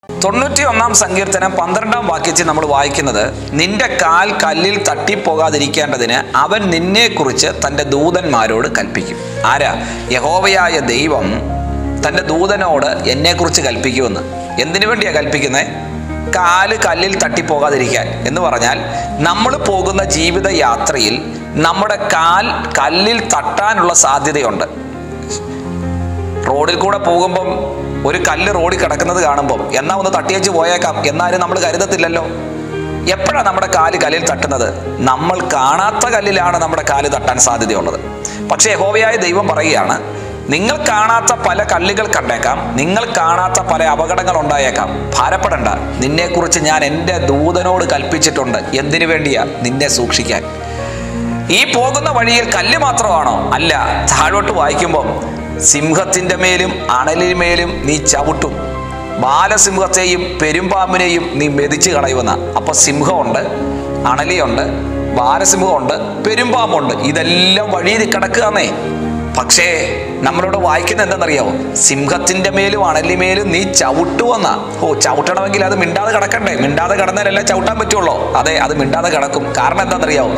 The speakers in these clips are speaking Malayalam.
തൊണ്ണൂറ്റി ഒന്നാം സങ്കീർത്തനം പന്ത്രണ്ടാം വാക്യത്തിൽ നമ്മൾ വായിക്കുന്നത് നിന്റെ കാൽ കല്ലിൽ തട്ടിപ്പോകാതിരിക്കേണ്ടതിന് അവൻ നിന്നെക്കുറിച്ച് തൻ്റെ ദൂതന്മാരോട് കൽപ്പിക്കും ആരാ യഹോവയായ ദൈവം തൻ്റെ ദൂതനോട് എന്നെക്കുറിച്ച് കൽപ്പിക്കുമെന്ന് എന്തിനു വേണ്ടിയാ കൽപ്പിക്കുന്നത് കാല് കല്ലിൽ തട്ടിപ്പോകാതിരിക്കാൻ എന്ന് പറഞ്ഞാൽ നമ്മൾ പോകുന്ന ജീവിത യാത്രയിൽ നമ്മുടെ കാൽ കല്ലിൽ തട്ടാനുള്ള സാധ്യതയുണ്ട് റോഡിൽ കൂടെ പോകുമ്പം ഒരു കല്ല് റോഡിൽ കിടക്കുന്നത് കാണുമ്പം എന്നാ ഒന്ന് തട്ടിയേച്ച് പോയേക്കാം എന്നാലും നമ്മൾ കരുതത്തില്ലല്ലോ എപ്പോഴാണ് നമ്മുടെ കാല് കല്ലിൽ തട്ടുന്നത് നമ്മൾ കാണാത്ത കല്ലിലാണ് നമ്മുടെ കാല് തട്ടാൻ സാധ്യതയുള്ളത് പക്ഷേ യഹോവയായ ദൈവം പറയുകയാണ് നിങ്ങൾ കാണാത്ത പല കല്ലുകൾ കണ്ടേക്കാം നിങ്ങൾ കാണാത്ത പല അപകടങ്ങൾ ഉണ്ടായേക്കാം ഭാരപ്പെടണ്ട നിന്നെക്കുറിച്ച് ഞാൻ എൻ്റെ ദൂതനോട് കൽപ്പിച്ചിട്ടുണ്ട് എന്തിനു വേണ്ടിയാ നിന്നെ സൂക്ഷിക്കാൻ ഈ പോകുന്ന വഴിയിൽ കല്ല് മാത്രമാണോ അല്ല താഴോട്ട് വായിക്കുമ്പം സിംഹത്തിന്റെ മേലും അണലിന്മേലും നീ ചവിട്ടും ബാലസിംഹത്തെയും പെരുമ്പാമ്പിനെയും നീ മെതിച്ച് കളയുമെന്ന അപ്പൊ സിംഹമുണ്ട് അണലിയുണ്ട് ബാലസിംഹമുണ്ട് പെരുമ്പാമ്പുണ്ട് ഇതെല്ലാം വഴിയിൽ കിടക്കുകന്നേ പക്ഷേ നമ്മളോട് വായിക്കുന്ന എന്താണെന്നറിയാവോ സിംഹത്തിന്റെ മേലും അണലിമേലും നീ ചവിട്ടുവെന്ന ഓ ചവിട്ടണമെങ്കിൽ അത് മിണ്ടാതെ കിടക്കണ്ടേ മിണ്ടാതെ കിടന്നാലല്ലേ ചവിട്ടാൻ പറ്റുള്ളൂ അതെ അത് മിണ്ടാതെ കിടക്കും കാരണം എന്താണെന്നറിയാവോ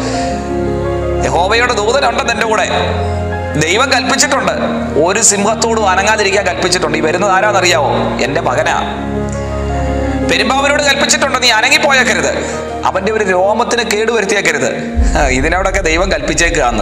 യഹോവയുടെ ദൂതനുണ്ടെന്ന് എൻ്റെ കൂടെ ദൈവം കൽപ്പിച്ചിട്ടുണ്ട് ഒരു സിംഹത്തോടും അനങ്ങാതിരിക്കാൻ കൽപ്പിച്ചിട്ടുണ്ട് ഈ വരുന്നത് ആരാന്നറിയാവോ എൻ്റെ മകനാ പെരുമ്പാവനോട് കൽപ്പിച്ചിട്ടുണ്ട് നീ അനങ്ങിപ്പോയേക്കരുത് അവന്റെ ഒരു രോമത്തിന് കേടുവരുത്തിയേക്കരുത് ആ, ഇതിനോടൊക്കെ ദൈവം കൽപ്പിച്ചേക്കാന്ന്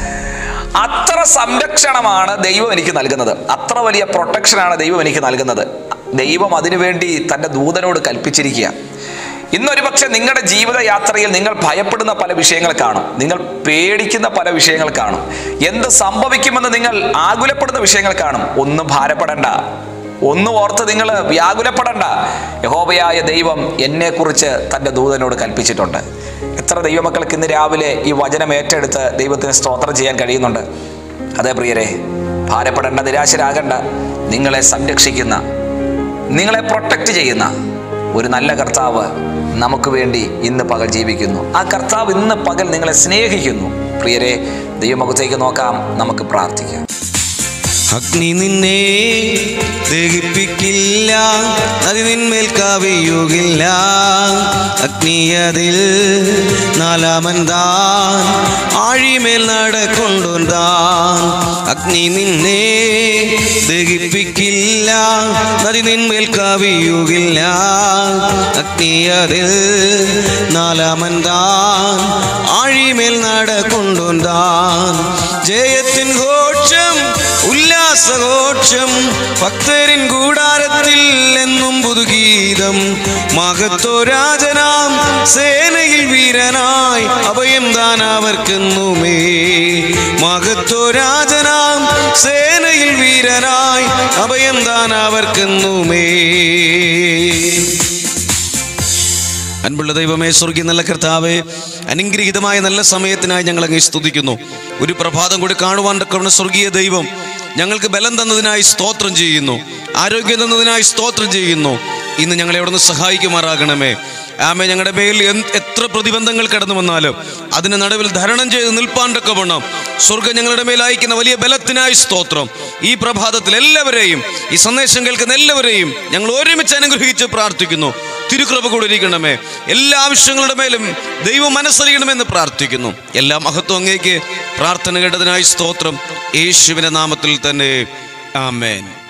അത്ര സംരക്ഷണമാണ് ദൈവം എനിക്ക് നൽകുന്നത് അത്ര വലിയ പ്രൊട്ടക്ഷനാണ് ദൈവം എനിക്ക് നൽകുന്നത് ദൈവം അതിനുവേണ്ടി തൻ്റെ ദൂതനോട് കൽപ്പിച്ചിരിക്കുക ഇന്നൊരു പക്ഷെ നിങ്ങളുടെ ജീവിതയാത്രയിൽ നിങ്ങൾ ഭയപ്പെടുന്ന പല വിഷയങ്ങൾ കാണും നിങ്ങൾ പേടിക്കുന്ന പല വിഷയങ്ങൾ കാണും എന്ത് സംഭവിക്കുമെന്ന് നിങ്ങൾ ആകുലപ്പെടുന്ന വിഷയങ്ങൾ കാണും ഒന്നും ഭാരപ്പെടണ്ട ഒന്നും ഓർത്ത് നിങ്ങൾ വ്യാകുലപ്പെടണ്ട യഹോബയായ ദൈവം എന്നെക്കുറിച്ച് തൻ്റെ ദൂതനോട് കൽപ്പിച്ചിട്ടുണ്ട് എത്ര ദൈവമക്കൾക്ക് ഇന്ന് രാവിലെ ഈ വചനം ഏറ്റെടുത്ത് ദൈവത്തിന് സ്തോത്രം ചെയ്യാൻ കഴിയുന്നുണ്ട് അതെ പ്രിയരെ ഭാരപ്പെടേണ്ട നിരാശരാകണ്ട നിങ്ങളെ സംരക്ഷിക്കുന്ന നിങ്ങളെ പ്രൊട്ടക്റ്റ് ചെയ്യുന്ന ഒരു നല്ല കർത്താവ് നമുക്ക് വേണ്ടി ഇന്ന് പകൽ ജീവിക്കുന്നു ആ കർത്താവ് ഇന്ന് പകൽ നിങ്ങളെ സ്നേഹിക്കുന്നു പ്രിയരെ ദൈവമുഖത്തേക്ക് നോക്കാം നമുക്ക് പ്രാർത്ഥിക്കാം അഗ്നി നിന്നെ ദഹിപ്പിക്കില്ല നദി നിന്മേൽ കവിയുകില്ല അഗ്നി അതിൽ നാലാമൻ താൻ ആഴിമേൽ നടക്കൊണ്ടുതാൻ അഗ്നി നിന്നെ ദഹിപ്പിക്കില്ല നദി നിന്മേൽ കവിയുകില്ല അഗ്നി അതിൽ നാലാമൻ താൻ ആഴിമേൽ നടക്കൊണ്ടുതാൻ ജയത്തിൻ ഘോഷം ഉല്ലാസഘോഷം ഭക്തരിൻ കൂടാരത്തിൽ എന്നും പുതുഗീതം മഹത്വരാജനാം സേനയിൽ വീരനായി അഭയം താൻ അവർക്കെന്നുമേ മഹത്വരാജനാം സേനയിൽ വീരനായി അഭയം താൻ അവർക്കെന്നുമേ അൻപുള്ള ദൈവമേ സ്വർഗീയ നല്ല കർത്താവേ അനുഗ്രഹീതമായ നല്ല സമയത്തിനായി ഞങ്ങൾ അങ്ങ് സ്തുതിക്കുന്നു ഒരു പ്രഭാതം കൂടി കാണുവാൻ തക്കവണ്ണ സ്വർഗീയ ദൈവം ഞങ്ങൾക്ക് ബലം തന്നതിനായി സ്തോത്രം ചെയ്യുന്നു ആരോഗ്യം തന്നതിനായി സ്തോത്രം ചെയ്യുന്നു ഇന്ന് ഞങ്ങളെ അവിടെ നിന്ന് സഹായിക്കുമാറാകണമേ ആമേ ഞങ്ങളുടെ മേൽ എന്ത് എത്ര പ്രതിബന്ധങ്ങൾ കടന്നു വന്നാലും അതിന് നടുവിൽ ധരണം ചെയ്ത് നിൽപ്പാൻ തക്കവണ്ണം സ്വർഗം ഞങ്ങളുടെ മേൽ അയക്കുന്ന വലിയ ബലത്തിനായി സ്തോത്രം ഈ പ്രഭാതത്തിൽ എല്ലാവരെയും ഈ സന്ദേശം കേൾക്കുന്ന എല്ലാവരെയും ഞങ്ങൾ ഒരുമിച്ച് അനുഗ്രഹിച്ച് പ്രാർത്ഥിക്കുന്നു തിരുകൃപ കൂടെ ഇരിക്കണമേ എല്ലാ ആവശ്യങ്ങളുടെ മേലും ദൈവം മനസ്സറിയണമെന്ന് പ്രാർത്ഥിക്കുന്നു എല്ലാ മഹത്വം അങ്ങേക്ക് പ്രാർത്ഥന കേട്ടതിനായി സ്തോത്രം യേശുവിന്റെ നാമത്തിൽ തന്നെ ആമേൻ